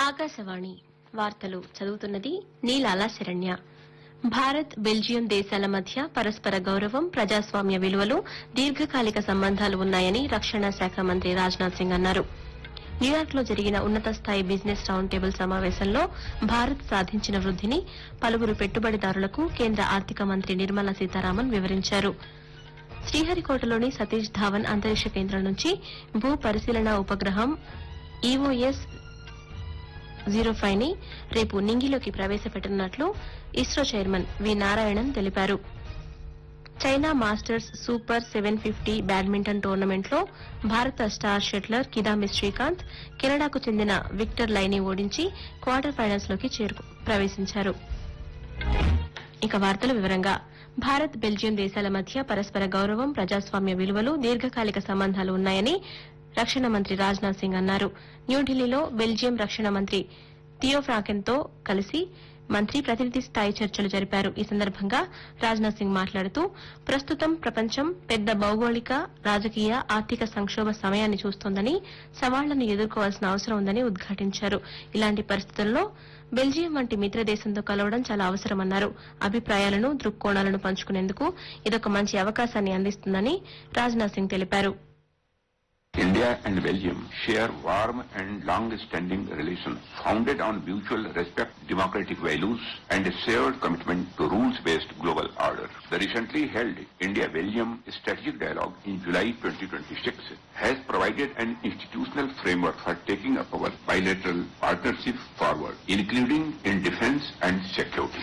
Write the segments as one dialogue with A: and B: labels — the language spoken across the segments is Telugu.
A: ఆకాశవాణి వార్తలు చదువుతున్నది నీలాల శరణ్య భారత్ బెల్జియం దేశాల మధ్య పరస్పర గౌరవం ప్రజాస్వామ్య విలువలు దీర్ఘకాలిక సంబంధాలు ఉన్నాయని రక్షణ శాఖ మంత్రి రాజ్నాథ్ సింగ్ అన్నారు న్యూయార్క్ లో జరిగిన ఉన్నత స్థాయి బిజినెస్ రౌండ్ టేబుల్ సమావేశంలో భారత్ సాధించిన వృద్దిని పలువురు పెట్టుబడిదారులకు కేంద్ర ఆర్థిక మంత్రి నిర్మలా సీతారామన్ వివరించారు శ్రీహరికోటలోని సతీష్ ధావన్ అంతరిక్ష కేంద్రం నుంచి భూ పరిశీలన ఉపగ్రహం ఈఓఎస్ జీరో ఫైవ్ ని రేపు నింగిలోకి ప్రవేశపెట్టనున్నట్లు ఇస్రో చైర్మన్ వి నారాయణన్ తెలిపారు China masters super seven fifty badminton టోర్నమెంట్లో భారత స్టార్ షట్లర్ కిదాంబి శ్రీకాంత్ కెనడాకు చెందిన విక్టర్ లైని ఓడించి క్వార్టర్ ఫైనల్స్ లోకి చేరుకు ప్రవేశించారు ఇక వార్తల వివరంగా భారత్ బెల్జియం దేశాల మధ్య పరస్పర గౌరవం ప్రజాస్వామ్య విలువలు దీర్ఘకాలిక సంబంధాలు ఉన్నాయని రక్షణ మంత్రి రాజ్నాథ్ సింగ్ అన్నారు న్యూఢిల్లీలో బెల్జియం రక్షణ మంత్రి థియో ఫ్రాకెన్ తో కలిసి మంత్రి ప్రతినిధి స్థాయి చర్చలు జరిపారు ఈ సందర్భంగా రాజ్నాథ్ సింగ్ మాట్లాడుతూ ప్రస్తుతం ప్రపంచం పెద్ద భౌగోళిక రాజకీయ ఆర్థిక సంక్షోభ సమయాన్ని చూస్తోందని సవాళ్లను ఎదుర్కోవాల్సిన అవసరం ఉందని ఉద్ఘాటించారు ఇలాంటి పరిస్థితుల్లో బెల్జియం వంటి మిత్ర దేశంతో కలవడం చాలా అవసరమన్నారు అభిప్రాయాలను దృక్కోణాలను పంచుకునేందుకు ఇదొక మంచి అవకాశాన్ని అందిస్తుందని రాజ్నాథ్ సింగ్ తెలిపారు
B: India and Belgium share warm and long-standing relations founded on mutual respect, democratic values, and a shared commitment to rules-based global order. The recently held India-Belgium Strategic Dialogue in July 2026 has provided an institutional framework for taking up our bilateral partnership forward, including in defense and security.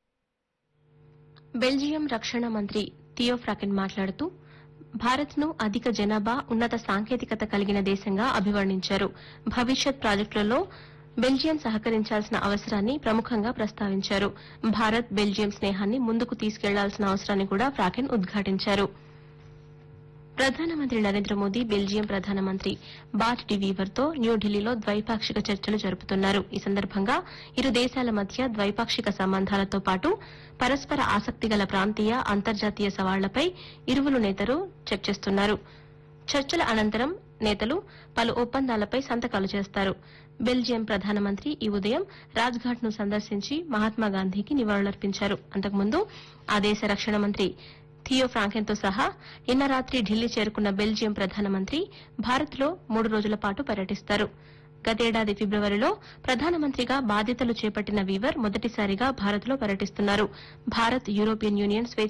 A: Belgium రక్షణ మంత్రి థియో ఫ్రాకెన్ మాట్లాడుతూ భారత్ ను అధిక జనాభా ఉన్నత సాంకేతికత కలిగిన దేశంగా అభివర్ణించారు భవిష్యత్ ప్రాజెక్టులలో బెల్జియం సహకరించాల్సిన అవసరాన్ని ప్రముఖంగా ప్రస్తావించారు భారత్ బెల్జియం స్నేహాన్ని ముందుకు తీసుకెళ్లాల్సిన అవసరాన్ని కూడా ఫ్రాకెన్ ఉద్ఘాటించారు ప్రధానమంత్రి నరేంద్ర మోదీ బెల్జియం ప్రధానమంత్రి బాట్ డి వీవర్ తో న్యూఢిల్లీలో ద్వైపాక్షిక చర్చలు జరుపుతున్నారు ఈ సందర్భంగా ఇరు దేశాల మధ్య ద్వైపాక్షిక సంబంధాలతో పాటు పరస్పర ఆసక్తిగల ప్రాంతీయ అంతర్జాతీయ సవాళ్లపై ఇరువురు నేతలు చర్చిస్తున్నారు చర్చల అనంతరం నేతలు పలు ఒప్పందాలపై సంతకాలు చేస్తారు బెల్జియం ప్రధానమంత్రి ఈ ఉదయం రాజ్ఘాట్ ను సందర్శించి మహాత్మాగాంధీకి నివాళులర్పించారు అంతకుముందు ఆ దేశ రక్షణ మంత్రి థియో ఫ్రాంకెన్ తో సహా నిన్న రాత్రి ఢిల్లీ చేరుకున్న బెల్జియం ప్రధానమంత్రి భారత్ లో మూడు రోజుల పాటు పర్యటిస్తారు గతేడాది ఫిబ్రవరిలో ప్రధానమంత్రిగా బాధ్యతలు చేపట్టిన వీవర్ మొదటిసారిగా భారత్ లో పర్యటిస్తున్నారు భారత్ యూరోపియన్ యూనియన్ స్వేచ్ఛ